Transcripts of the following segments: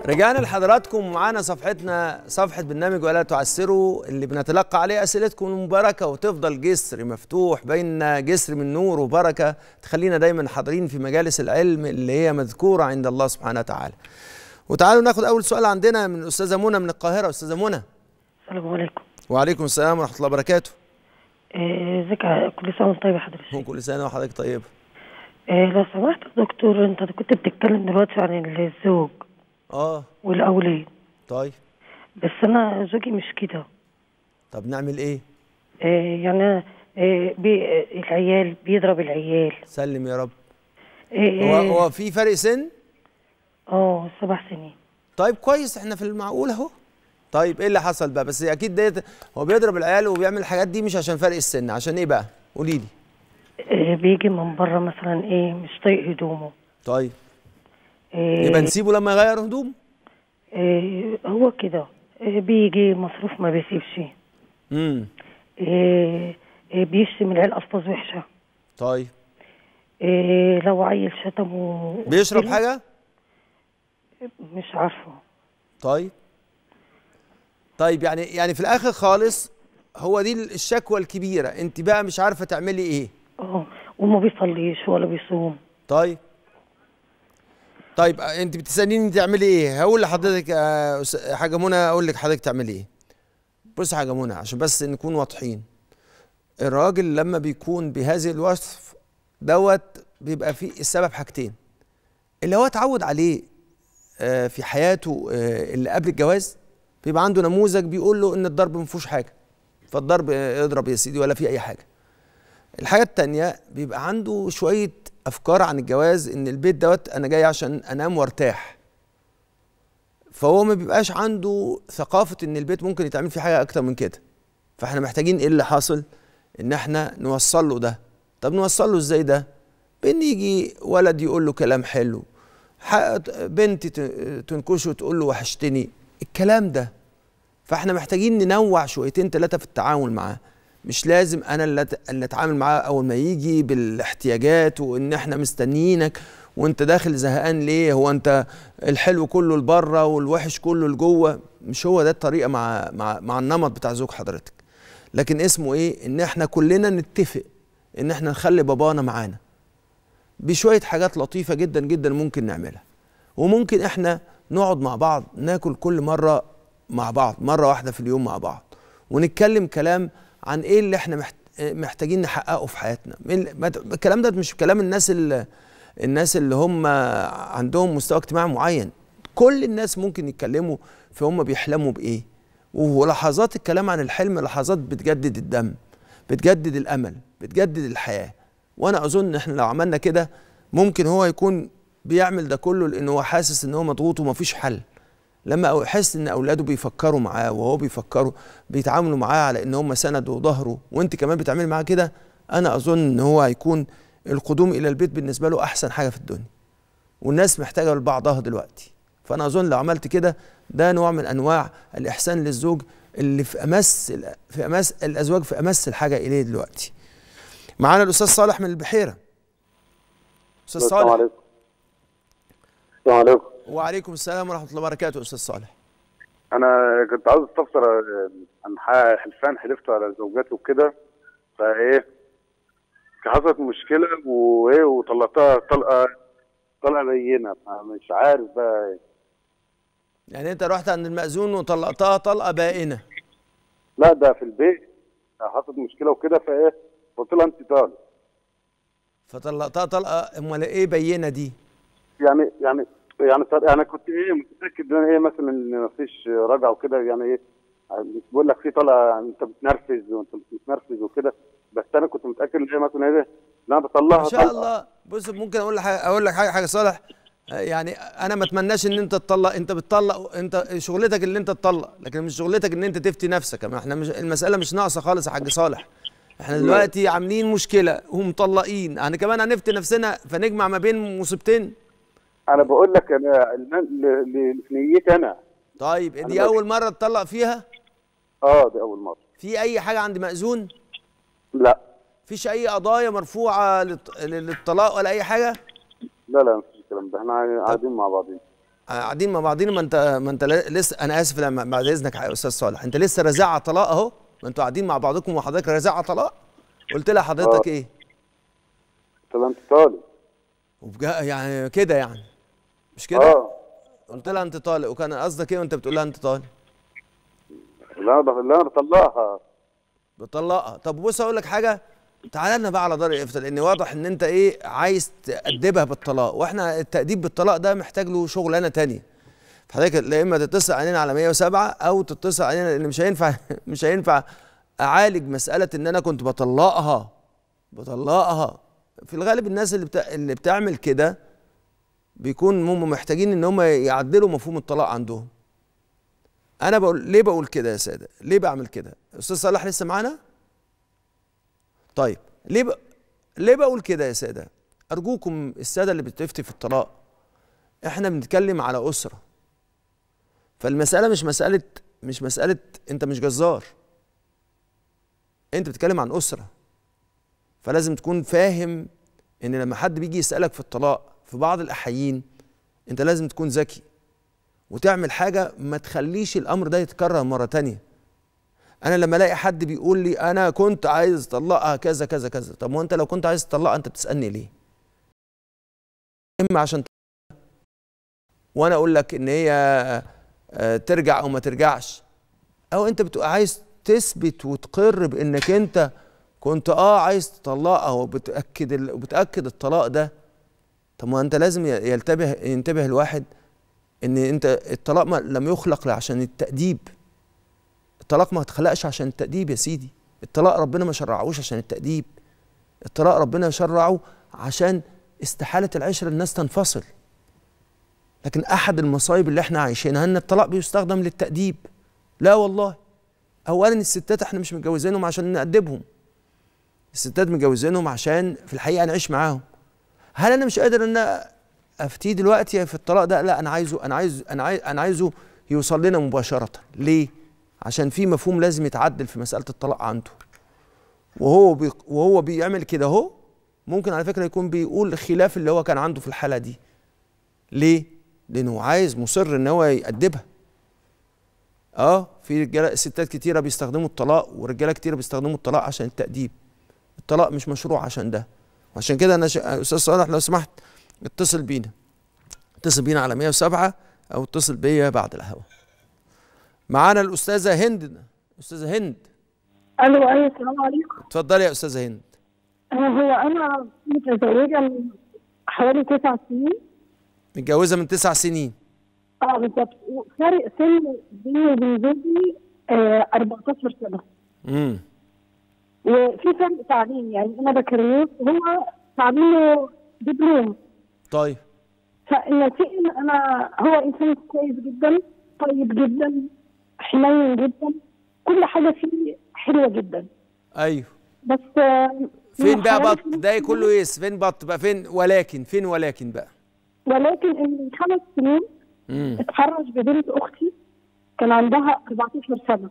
رجعنا لحضراتكم ومعانا صفحتنا صفحة برنامج ولا تعسروا اللي بنتلقى عليه أسئلتكم المباركة وتفضل جسر مفتوح بين جسر من نور وبركة تخلينا دايما حاضرين في مجالس العلم اللي هي مذكورة عند الله سبحانه وتعالى وتعالوا ناخد أول سؤال عندنا من الأستاذة منى من القاهرة أستاذة منى السلام عليكم وعليكم السلام ورحمة الله وبركاته آه، ازيك ع- كل سنه وانت طيب يا حضرتك كل سنة وحضرتك طيبة آه، لو سمحت يا دكتور انت كنت بتتكلم دلوقتي عن الزوج اه والاولاد طيب بس انا زوجي مش كده طب نعمل ايه آه، يعني أنا، آه، بي آه، العيال بيضرب العيال سلم يا رب آه، هو آه، هو في فرق سن اه سبع سنين طيب كويس احنا في المعقول اهو طيب ايه اللي حصل بقى بس اكيد ديت هو بيضرب العيال وبيعمل الحاجات دي مش عشان فرق السن عشان ايه بقى قولي لي آه، بيجي من بره مثلا ايه مش طايق هدومه طيب آه، يبقى نسيبه لما يغير هدوم آه، هو كده آه، بيجي مصروف ما بيسيبش امم آه، آه، بيشتم العيال الفاظ وحشه طيب إيه لو عيل شتمه بيشرب حاجه مش عارفه طيب طيب يعني يعني في الاخر خالص هو دي الشكوى الكبيره انت بقى مش عارفه تعملي ايه اه وما بيصليش ولا بيصوم طيب طيب آه، انت بتساليني تعملي ايه هقول لحضرتك آه، أس- حاجه منى اقول لك حضرتك تعملي ايه بص يا حاجه منى عشان بس نكون واضحين الراجل لما بيكون بهذه الوصف دوت بيبقى فيه السبب حاجتين اللي هو اتعود عليه آه، في حياته آه، اللي قبل الجواز بيبقى عنده نموذج بيقول له ان الضرب ما فيهوش حاجه فالضرب آه، اضرب يا سيدي ولا في اي حاجه الحاجه التانية بيبقى عنده شويه افكار عن الجواز ان البيت دوت انا جاي عشان انام وارتاح فهو ما بيبقاش عنده ثقافه ان البيت ممكن يتعمل فيه حاجه اكتر من كده فاحنا محتاجين ايه اللي حاصل ان احنا نوصل له ده طب نوصل له ازاي ده بان يجي ولد يقول له كلام حلو ح- بنت ت- تنكشه وتقول له وحشتني الكلام ده فاحنا محتاجين ننوع شويتين ثلاثه في التعامل معاه مش لازم انا اللي أت- اللي اتعامل معاه اول ما يجي بالاحتياجات وان احنا مستنيينك وانت داخل زهقان ليه هو انت الحلو كله لبره والوحش كله لجوه مش هو ده الطريقه مع مع مع النمط بتاع زوج حضرتك لكن اسمه ايه ان احنا كلنا نتفق ان احنا نخلي بابانا معانا بشويه حاجات لطيفه جدا جدا ممكن نعملها وممكن احنا نقعد مع بعض ناكل كل مره مع بعض مره واحده في اليوم مع بعض ونتكلم كلام عن ايه اللي احنا محت- محتاجين نحققه في حياتنا من- ما ت- الكلام ده مش كلام الناس اللي الناس اللي هم عندهم مستوى اجتماعي معين كل الناس ممكن يتكلموا في هم بيحلموا بايه ولحظات الكلام عن الحلم لحظات بتجدد الدم بتجدد الامل بتجدد الحياه وانا اظن ان احنا لو عملنا كده ممكن هو يكون بيعمل ده كله لان هو حاسس ان هو مضغوط ومفيش حل لما أو- يحس ان اولاده بيفكروا معاه وهو بيفكروا بيتعاملوا معاه على ان هم سند وظهره وانت كمان بتعملي معاه كده انا اظن ان هو هيكون القدوم الى البيت بالنسبه له احسن حاجه في الدنيا والناس محتاجه لبعضها دلوقتي فانا اظن لو عملت كده ده نوع من انواع الاحسان للزوج اللي في امس في امس الازواج في امس الحاجه اليه دلوقتي معانا الاستاذ صالح من البحيره استاذ السلام صالح عليكم السلام عليكم وعليكم السلام ورحمه الله وبركاته استاذ صالح انا كنت عاوز استفسر آه، عن ح- حلفان حلفت على زوجاتي وكده فايه حصلت مشكله وايه وطلقتها طلقه طلقه بينه فمش عارف بقى إيه. يعني انت رحت عند المأذون وطلقتها طلقه بائنه لا ده في البيت حصلت مشكله وكده فايه قلت لها انت طالق فطلقتها طلقه امال ايه بينه دي يعني يعني يعني صار انا كنت ايه متاكد ان ايه مثلا ان مفيش رجعه وكده يعني ايه بقول لك في طلقه انت بتنرفز وانت بتنرفز وكده بس انا كنت متاكد ان هي مثلا ايه ان انا بطلعها ما شاء طلقة. الله بص ممكن اقول لك حاجه اقول لك حاجه حاجه صالح آه، يعني انا ما اتمناش ان انت تطلق انت بتطلق انت شغلتك اللي انت تطلق لكن مش شغلتك ان انت تفتي نفسك ما احنا مش المساله مش ناقصه خالص يا حاج صالح احنا دلوقتي عاملين مشكله ومطلقين احنا كمان هنفتي نفسنا فنجمع ما بين مصيبتين انا بقول لك انا الم- ل- ل- في نيتي انا طيب أنا دي بقى- اول مره تطلق فيها اه دي اول مره في اي حاجه عند مأذون لا فيش اي قضايا مرفوعه للط- للطلاق ولا اي حاجه لا لا مفيش الكلام ده احنا قاعدين مع بعضين قاعدين مع بعضينا ما انت ما انت ل- لسه انا اسف لما بعد اذنك يا استاذ صالح انت لسه رازع على طلاق اهو ما انتوا قاعدين مع بعضكم وحضرتك رازع على طلاق قلت لها حضرتك آه. ايه طب انت طالب وبجا يعني كده يعني مش كده اه قلت لها انت طالق وكان قصدك ايه وانت بتقول لها انت طالق لا انا لا انا بطلقها بتطلقها طب بص اقول لك حاجه تعالى لنا بقى على دار الافتاء لان واضح ان انت ايه عايز تأدبها بالطلاق واحنا التأديب بالطلاق ده محتاج له شغلانه تانية فحضرتك لا اما تتصل علينا على 107 او تتصل علينا لان مش هينفع مش هينفع اعالج مساله ان انا كنت بطلقها بطلقها في الغالب الناس اللي بتا... اللي بتعمل كده بيكون هم محتاجين ان هم يعدلوا مفهوم الطلاق عندهم انا بقول ليه بقول كده يا ساده ليه بعمل كده استاذ صلاح لسه معانا طيب ليه ب... ليه بقول كده يا ساده ارجوكم الساده اللي بتفتي في الطلاق احنا بنتكلم على اسره فالمساله مش مساله مش مساله انت مش جزار انت بتتكلم عن اسره فلازم تكون فاهم ان لما حد بيجي يسالك في الطلاق في بعض الاحايين انت لازم تكون ذكي وتعمل حاجه ما تخليش الامر ده يتكرر مره تانية انا لما الاقي حد بيقول لي انا كنت عايز اطلقها كذا كذا كذا طب ما انت لو كنت عايز تطلقها انت بتسالني ليه اما عشان وانا اقول لك ان هي آه، ترجع او ما ترجعش او انت بتبقى عايز تثبت وتقر بانك انت كنت اه عايز تطلقها وبتاكد ال... وبتاكد الطلاق ده طب ما انت لازم ي- يلتبه ينتبه الواحد ان انت الطلاق ما لم يخلق عشان التأديب الطلاق ما اتخلقش عشان التأديب يا سيدي الطلاق ربنا ما شرعوش عشان التأديب الطلاق ربنا شرعه عشان استحالة العشرة الناس تنفصل لكن أحد المصايب اللي احنا عايشينها إن الطلاق بيستخدم للتأديب لا والله أولا الستات احنا مش متجوزينهم عشان نأدبهم الستات متجوزينهم عشان في الحقيقة نعيش معاهم هل أنا مش قادر إن أنا أفتيه دلوقتي في الطلاق ده لا أنا عايزه أنا عايز أنا عايز أنا عايزه يوصل لنا مباشرة ليه؟ عشان في مفهوم لازم يتعدل في مسألة الطلاق عنده وهو بي وهو بيعمل كده اهو ممكن على فكره يكون بيقول خلاف اللي هو كان عنده في الحاله دي ليه لانه عايز مصر ان هو يأدبها اه في رجاله ستات كتيره بيستخدموا الطلاق ورجاله كتيره بيستخدموا الطلاق عشان التأديب الطلاق مش مشروع عشان ده وعشان كده انا ش... استاذ صالح لو سمحت اتصل بينا اتصل بينا على 107 او اتصل بيا بعد الهوا معانا الاستاذه هند استاذه هند الو ايوه السلام عليكم اتفضلي يا استاذه هند آه، هو انا متزوجه من حوالي تسع سنين متجوزه من تسع سنين اه بالظبط وفرق سن بيني وبين زوجي آه 14 سنه امم وفي فرق تعليم يعني انا بكالوريوس وهو تعليمه دبلوم طيب فالنتيجه ان انا هو انسان كويس جدا طيب جدا حنين جدا كل حاجه فيه حلوه جدا ايوه بس آه، فين من بقى حوالي بط خمس ده سنين- كله ايه فين بط بقى فين ولكن فين ولكن بقى ولكن إن من خمس سنين امم اتحرش ببنت اختي كان عندها 14 سنه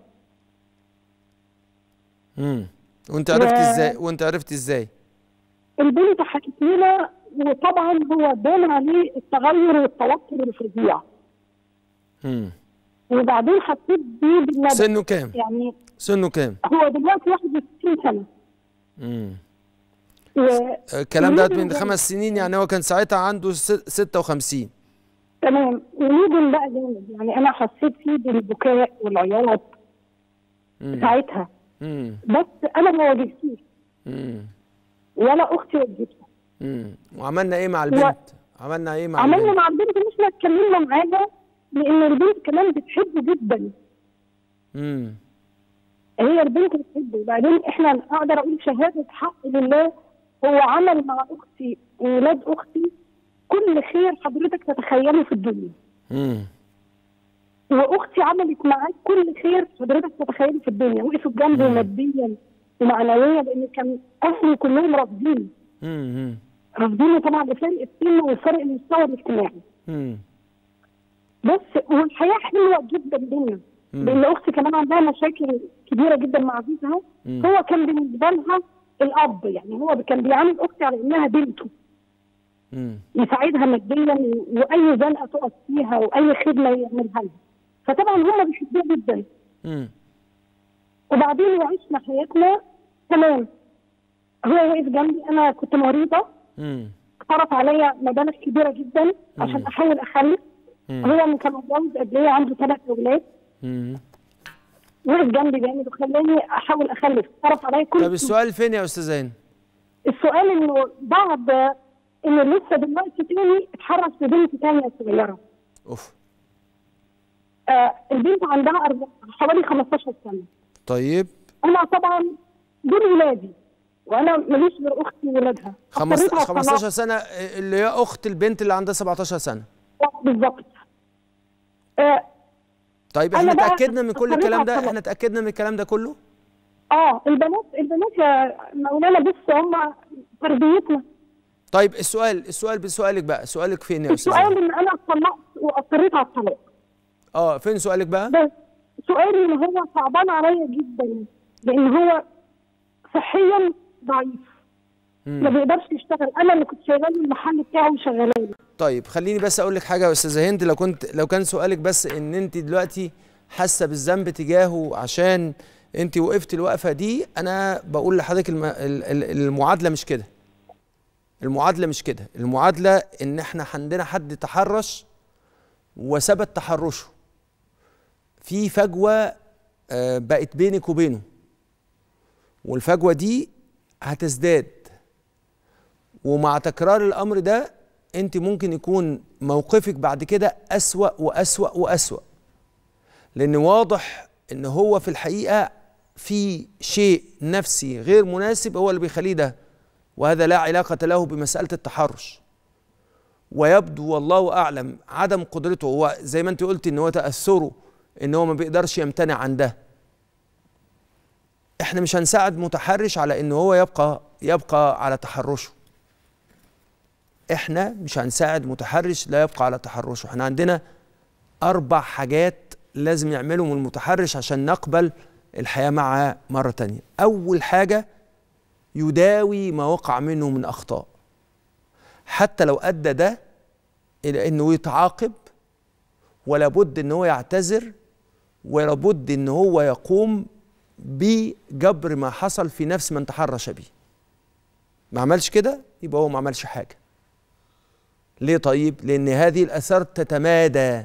امم وانت عرفت و- ازاي وانت عرفت ازاي البنت حكت لنا وطبعا هو بان عليه التغير والتوتر الفظيع امم وبعدين حسيت بيه بالندم سنه كام يعني سنه كام هو دلوقتي 61 سنه امم و- الكلام ده وندم من جامد. خمس سنين يعني هو كان ساعتها عنده ست- 56 تمام وندم بقى جامد يعني انا حسيت فيه بالبكاء والعياط امم ساعتها امم بس انا ما واجهتوش امم ولا اختي واجهته امم وعملنا ايه مع البنت عملنا ايه مع عملنا البنت مع البنت مش ما اتكلمنا معاها لان البنت كمان بتحبه جدا امم هي البنت بتحبه وبعدين احنا اقدر اقول شهاده حق لله هو عمل مع اختي وولاد اختي كل خير حضرتك تتخيله في الدنيا امم واختي عملت معاه كل خير حضرتك تتخيله في الدنيا وقفوا جنبه ماديا ومعنويا لان كان اهله كلهم رافضينه امم رافضينه طبعا لفرق السن وفرق المستوى الاجتماعي امم بس والحياه حلوه جدا بينا مم. لان اختي كمان عندها مشاكل كبيره جدا مع جوزها مم. هو كان بالنسبه لها الاب يعني هو كان بيعامل اختي على انها بنته مم. يساعدها ماديا واي زنقه تقف فيها واي خدمه يعملها لها فطبعا هم بيحبوه جدا مم. وبعدين وعشنا حياتنا تمام هو واقف جنبي انا كنت مريضه مم. صرف عليا مبالغ كبيره جدا عشان احاول اخلف مم. هو كان متجوز قبل ايه عنده ثلاث اولاد مم. وقف جنبي جامد وخلاني احاول اخلف صرف عليا كل طب السؤال فين يا استاذه هند السؤال انه بعد انه لسه دلوقتي تاني اتحرش ببنت تانية صغيره اوف آه البنت عندها أربع- حوالي 15 سنه طيب انا طبعا دول ولادي وانا ماليش غير اختي وولادها خمس... اضطريت على 15 سنه اللي هي اخت البنت اللي عندها 17 سنه الطلاق. بالظبط آه طيب أنا احنا بقى اتاكدنا من كل اضطريت الكلام على ده الطلاق. احنا اتاكدنا من الكلام ده كله اه البنات البنات يا مولانا بص هم تربيتنا طيب السؤال السؤال بسؤالك بقى سؤالك فين يا استاذه السؤال هند؟ ان انا اتطلقت واضطريت على الطلاق اه فين سؤالك بقى بس سؤالي ان هو صعبان عليا جدا لان هو صحيا ضعيف ما بيقدرش يشتغل انا اللي كنت شغاله المحل بتاعه وشغاله له طيب خليني بس اقول لك حاجه يا استاذه هند لو كنت لو كان سؤالك بس ان انت دلوقتي حاسه بالذنب تجاهه عشان انت وقفتي الوقفه دي انا بقول لحضرتك الم... ال- ال- المعادله مش كده المعادله مش كده المعادله ان احنا عندنا حد تحرش وثبت تحرشه في فجوه آه، بقت بينك وبينه والفجوه دي هتزداد ومع تكرار الامر ده انت ممكن يكون موقفك بعد كده اسوا واسوا واسوا لان واضح ان هو في الحقيقه في شيء نفسي غير مناسب هو اللي بيخليه ده وهذا لا علاقه له بمساله التحرش ويبدو والله اعلم عدم قدرته هو زي ما انت قلت ان هو تاثره ان هو ما بيقدرش يمتنع عن ده احنا مش هنساعد متحرش على ان هو يبقى يبقى على تحرشه احنا مش هنساعد متحرش لا يبقى على تحرشه احنا عندنا اربع حاجات لازم يعملهم المتحرش عشان نقبل الحياة معاه مرة تانية اول حاجة يداوي ما وقع منه من اخطاء حتى لو ادى ده الى انه يتعاقب ولا بد ان هو يعتذر ولا بد ان هو يقوم بجبر ما حصل في نفس من تحرش به ما عملش كده يبقى هو ما عملش حاجه ليه طيب لان هذه الاثار تتمادى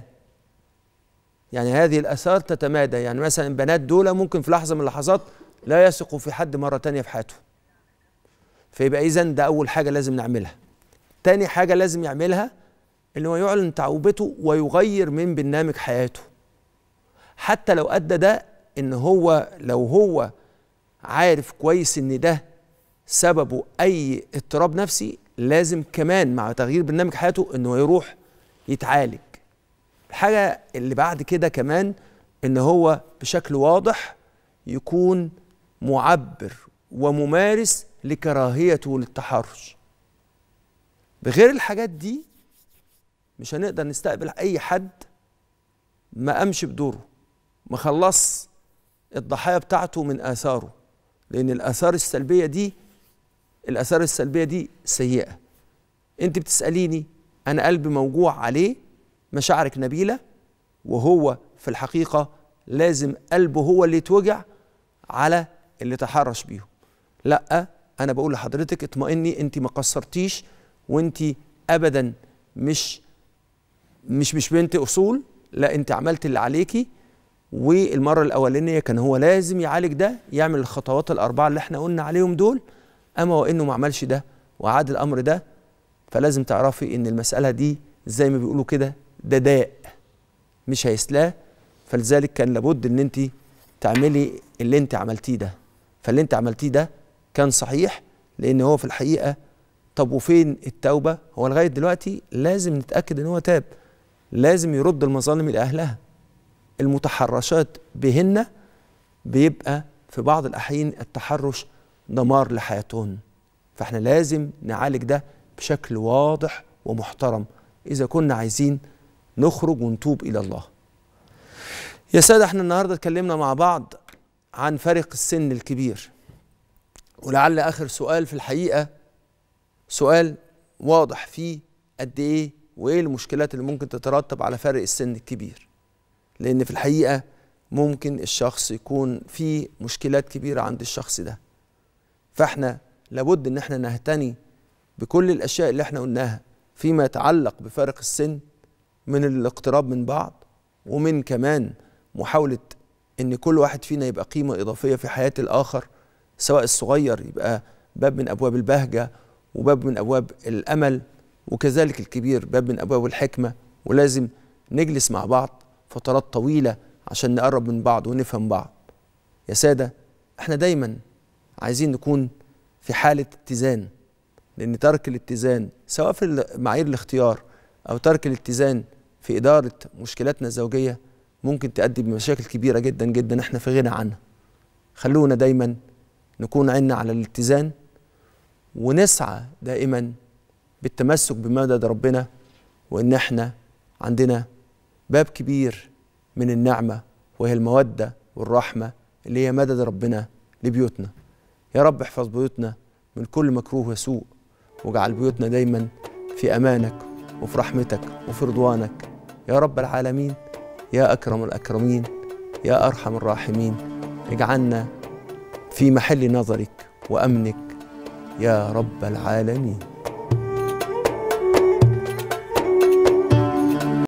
يعني هذه الاثار تتمادى يعني مثلا البنات دول ممكن في لحظه من اللحظات لا يثقوا في حد مره تانية في حياته فيبقى اذا ده اول حاجه لازم نعملها تاني حاجه لازم يعملها اللي هو يعلن توبته ويغير من برنامج حياته حتى لو ادى ده ان هو لو هو عارف كويس ان ده سببه اي اضطراب نفسي لازم كمان مع تغيير برنامج حياته انه يروح يتعالج الحاجه اللي بعد كده كمان ان هو بشكل واضح يكون معبر وممارس لكراهيته للتحرش بغير الحاجات دي مش هنقدر نستقبل اي حد ما قامش بدوره ما خلص الضحايا بتاعته من اثاره لان الاثار السلبيه دي الاثار السلبيه دي سيئه انت بتساليني انا قلبي موجوع عليه مشاعرك نبيله وهو في الحقيقه لازم قلبه هو اللي يتوجع على اللي تحرش بيهم لا انا بقول لحضرتك اطمئني انت ما قصرتيش وانت ابدا مش مش مش بنت اصول لا انت عملت اللي عليكي والمره الاولانيه كان هو لازم يعالج ده يعمل الخطوات الاربعه اللي احنا قلنا عليهم دول اما وانه ما عملش ده وعاد الامر ده فلازم تعرفي ان المساله دي زي ما بيقولوا كده ده داء مش هيسلاه فلذلك كان لابد ان انت تعملي اللي انت عملتيه ده فاللي انت عملتيه ده كان صحيح لان هو في الحقيقه طب وفين التوبه هو لغايه دلوقتي لازم نتاكد ان هو تاب لازم يرد المظالم لاهلها المتحرشات بهن بيبقى في بعض الاحيان التحرش دمار لحياتهن فاحنا لازم نعالج ده بشكل واضح ومحترم اذا كنا عايزين نخرج ونتوب الى الله يا ساده احنا النهارده اتكلمنا مع بعض عن فرق السن الكبير ولعل اخر سؤال في الحقيقه سؤال واضح فيه قد ايه وايه المشكلات اللي ممكن تترتب على فرق السن الكبير لان في الحقيقه ممكن الشخص يكون في مشكلات كبيره عند الشخص ده فاحنا لابد ان احنا نهتني بكل الاشياء اللي احنا قلناها فيما يتعلق بفارق السن من الاقتراب من بعض ومن كمان محاوله ان كل واحد فينا يبقى قيمه اضافيه في حياه الاخر سواء الصغير يبقى باب من ابواب البهجه وباب من ابواب الامل وكذلك الكبير باب من ابواب الحكمه ولازم نجلس مع بعض فترات طويله عشان نقرب من بعض ونفهم بعض يا ساده احنا دايما عايزين نكون في حاله اتزان لان ترك الاتزان سواء في معايير الاختيار او ترك الاتزان في اداره مشكلاتنا الزوجيه ممكن تؤدي بمشاكل كبيره جدا جدا احنا في غنى عنها خلونا دايما نكون عنا على الاتزان ونسعى دائما بالتمسك بمدد ربنا وان احنا عندنا باب كبير من النعمه وهي الموده والرحمه اللي هي مدد ربنا لبيوتنا يا رب احفظ بيوتنا من كل مكروه وسوء واجعل بيوتنا دايما في امانك وفي رحمتك وفي رضوانك يا رب العالمين يا اكرم الاكرمين يا ارحم الراحمين اجعلنا في محل نظرك وامنك يا رب العالمين